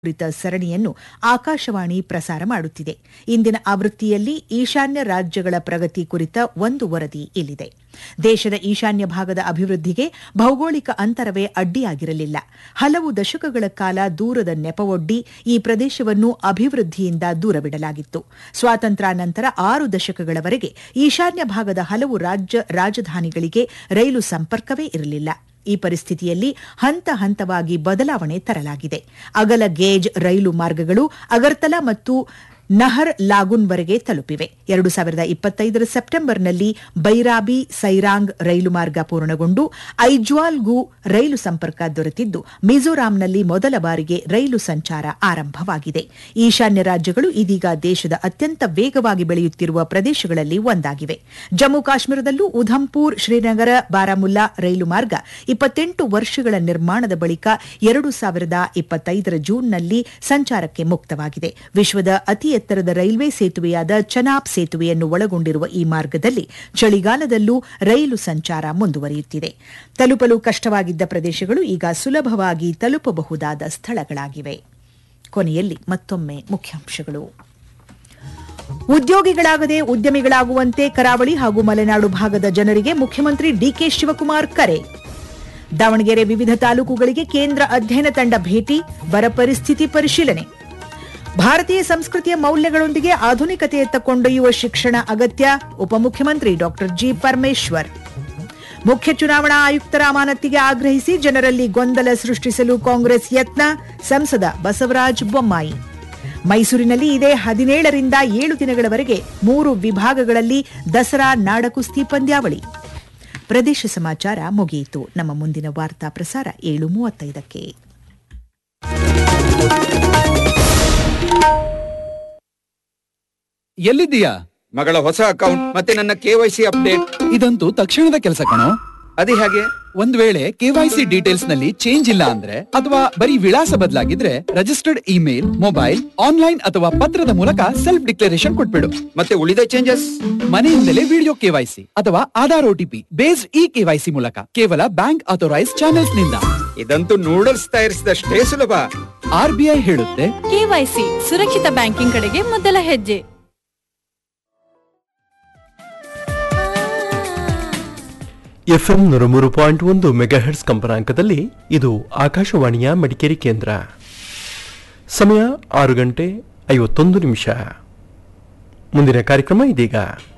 ಕುರಿತ ಸರಣಿಯನ್ನು ಆಕಾಶವಾಣಿ ಪ್ರಸಾರ ಮಾಡುತ್ತಿದೆ ಇಂದಿನ ಆವೃತ್ತಿಯಲ್ಲಿ ಈಶಾನ್ಯ ರಾಜ್ಯಗಳ ಪ್ರಗತಿ ಕುರಿತ ಒಂದು ವರದಿ ಇಲ್ಲಿದೆ ದೇಶದ ಈಶಾನ್ಯ ಭಾಗದ ಅಭಿವೃದ್ಧಿಗೆ ಭೌಗೋಳಿಕ ಅಂತರವೇ ಅಡ್ಡಿಯಾಗಿರಲಿಲ್ಲ ಹಲವು ದಶಕಗಳ ಕಾಲ ದೂರದ ನೆಪವೊಡ್ಡಿ ಈ ಪ್ರದೇಶವನ್ನು ಅಭಿವೃದ್ಧಿಯಿಂದ ದೂರವಿಡಲಾಗಿತ್ತು ಸ್ವಾತಂತ್ರ್ಯಾನಂತರ ಆರು ದಶಕಗಳವರೆಗೆ ಈಶಾನ್ಯ ಭಾಗದ ಹಲವು ರಾಜ್ಯ ರಾಜಧಾನಿಗಳಿಗೆ ರೈಲು ಸಂಪರ್ಕವೇ ಇರಲಿಲ್ಲ ಈ ಪರಿಸ್ಥಿತಿಯಲ್ಲಿ ಹಂತ ಹಂತವಾಗಿ ಬದಲಾವಣೆ ತರಲಾಗಿದೆ ಅಗಲ ಗೇಜ್ ರೈಲು ಮಾರ್ಗಗಳು ಅಗರ್ತಲಾ ಮತ್ತು ನಹರ್ ಲಾಗುನ್ವರೆಗೆ ತಲುಪಿವೆ ಎರಡು ಸಾವಿರದ ಇಪ್ಪತ್ತೈದರ ಸೆಪ್ಟೆಂಬರ್ನಲ್ಲಿ ಬೈರಾಬಿ ಸೈರಾಂಗ್ ರೈಲು ಮಾರ್ಗ ಪೂರ್ಣಗೊಂಡು ಐಜ್ವಾಲ್ಗೂ ರೈಲು ಸಂಪರ್ಕ ದೊರೆತಿದ್ದು ಮಿಜೋರಾಂನಲ್ಲಿ ಮೊದಲ ಬಾರಿಗೆ ರೈಲು ಸಂಚಾರ ಆರಂಭವಾಗಿದೆ ಈಶಾನ್ಯ ರಾಜ್ಯಗಳು ಇದೀಗ ದೇಶದ ಅತ್ಯಂತ ವೇಗವಾಗಿ ಬೆಳೆಯುತ್ತಿರುವ ಪ್ರದೇಶಗಳಲ್ಲಿ ಒಂದಾಗಿವೆ ಜಮ್ಮು ಕಾಶ್ಮೀರದಲ್ಲೂ ಉಧಂಪುರ್ ಶ್ರೀನಗರ ಬಾರಾಮುಲ್ಲಾ ರೈಲು ಮಾರ್ಗ ಇಪ್ಪತ್ತೆಂಟು ವರ್ಷಗಳ ನಿರ್ಮಾಣದ ಬಳಿಕ ಎರಡು ಸಾವಿರದ ಇಪ್ಪತ್ತೈದರ ಜೂನ್ನಲ್ಲಿ ಸಂಚಾರಕ್ಕೆ ಮುಕ್ತವಾಗಿದೆ ವಿಶ್ವದ ಅತಿ ಎತ್ತರದ ರೈಲ್ವೆ ಸೇತುವೆಯಾದ ಚನಾಬ್ ಸೇತುವೆಯನ್ನು ಒಳಗೊಂಡಿರುವ ಈ ಮಾರ್ಗದಲ್ಲಿ ಚಳಿಗಾಲದಲ್ಲೂ ರೈಲು ಸಂಚಾರ ಮುಂದುವರಿಯುತ್ತಿದೆ ತಲುಪಲು ಕಷ್ಟವಾಗಿದ್ದ ಪ್ರದೇಶಗಳು ಈಗ ಸುಲಭವಾಗಿ ತಲುಪಬಹುದಾದ ಸ್ಥಳಗಳಾಗಿವೆ ಕೊನೆಯಲ್ಲಿ ಮತ್ತೊಮ್ಮೆ ಮುಖ್ಯಾಂಶಗಳು ಉದ್ಯೋಗಿಗಳಾಗದೆ ಉದ್ಯಮಿಗಳಾಗುವಂತೆ ಕರಾವಳಿ ಹಾಗೂ ಮಲೆನಾಡು ಭಾಗದ ಜನರಿಗೆ ಮುಖ್ಯಮಂತ್ರಿ ಡಿಕೆ ಶಿವಕುಮಾರ್ ಕರೆ ದಾವಣಗೆರೆ ವಿವಿಧ ತಾಲೂಕುಗಳಿಗೆ ಕೇಂದ್ರ ಅಧ್ಯಯನ ತಂಡ ಭೇಟಿ ಬರ ಪರಿಸ್ಥಿತಿ ಪರಿಶೀಲನೆ ಭಾರತೀಯ ಸಂಸ್ಕೃತಿಯ ಮೌಲ್ಯಗಳೊಂದಿಗೆ ಆಧುನಿಕತೆಯತ್ತ ಕೊಂಡೊಯ್ಯುವ ಶಿಕ್ಷಣ ಅಗತ್ಯ ಉಪಮುಖ್ಯಮಂತ್ರಿ ಡಾ ಜಿ ಪರಮೇಶ್ವರ್ ಮುಖ್ಯ ಚುನಾವಣಾ ಆಯುಕ್ತರ ಅಮಾನತಿಗೆ ಆಗ್ರಹಿಸಿ ಜನರಲ್ಲಿ ಗೊಂದಲ ಸೃಷ್ಟಿಸಲು ಕಾಂಗ್ರೆಸ್ ಯತ್ನ ಸಂಸದ ಬಸವರಾಜ ಬೊಮ್ಮಾಯಿ ಮೈಸೂರಿನಲ್ಲಿ ಇದೇ ಹದಿನೇಳರಿಂದ ಏಳು ದಿನಗಳವರೆಗೆ ಮೂರು ವಿಭಾಗಗಳಲ್ಲಿ ದಸರಾ ನಾಡಕುಸ್ತಿ ಪಂದ್ಯಾವಳಿ ಪ್ರದೇಶ ಸಮಾಚಾರ ಮುಗಿಯಿತು ನಮ್ಮ ಮುಂದಿನ ವಾರ್ತಾ ಪ್ರಸಾರ ಏಳು ಮೂವತ್ತೈದಕ್ಕೆ ಎಲ್ಲಿದ್ದೀಯಾ ಮಗಳ ಹೊಸ ಅಕೌಂಟ್ ಮತ್ತೆ ನನ್ನ ಕೆವೈಸಿ ಅಪ್ಡೇಟ್ ಇದಂತೂ ತಕ್ಷಣದ ಕೆಲಸ ಕಣೋ ಅದೇ ಹಾಗೆ ಒಂದ್ ವೇಳೆ ಕೆವೈಸಿ ಡೀಟೇಲ್ಸ್ ನಲ್ಲಿ ಚೇಂಜ್ ಇಲ್ಲ ಅಂದ್ರೆ ಅಥವಾ ಬರೀ ವಿಳಾಸ ಬದಲಾಗಿದ್ರೆ ರಿಜಿಸ್ಟರ್ಡ್ ಇಮೇಲ್ ಮೊಬೈಲ್ ಆನ್ಲೈನ್ ಅಥವಾ ಪತ್ರದ ಮೂಲಕ ಸೆಲ್ಫ್ ಡಿಕ್ಲರೇಷನ್ ಕೊಟ್ಬಿಡು ಮತ್ತೆ ಉಳಿದ ಚೇಂಜಸ್ ಮನೆಯಿಂದಲೇ ವಿಡಿಯೋ ಕೆವೈಸಿ ಅಥವಾ Aadhaar OTP based e KYC ಮೂಲಕ ಕೇವಲ ಬ್ಯಾಂಕ್ ಅಥೋರೈಸ್ ಚಾನೆಲ್ಸ್ ನಿಂದ ಇದಂತೂ ನೂಡಲ್ಸ್ ತಯಾರಿಸಿದಷ್ಟೇ ಸುಲಭ ಆರ್ ಬಿ ಐ ಹೇಳುತ್ತೆ ಕೆವೈಸಿ ಸುರಕ್ಷಿತ ಬ್ಯಾಂಕಿಂಗ್ ಕಡೆಗೆ ಮೊದಲ ಹೆಜ್ಜೆ ಎಫ್ಎಂ ನೂರ ಮೂರು ಪಾಯಿಂಟ್ ಒಂದು ಮೆಗಾಹೆಡ್ಸ್ ಕಂಪನಾಂಕದಲ್ಲಿ ಇದು ಆಕಾಶವಾಣಿಯ ಮಡಿಕೇರಿ ಕೇಂದ್ರ ಸಮಯ ಆರು ಗಂಟೆ ಐವತ್ತೊಂದು ನಿಮಿಷ ಮುಂದಿನ ಕಾರ್ಯಕ್ರಮ ಇದೀಗ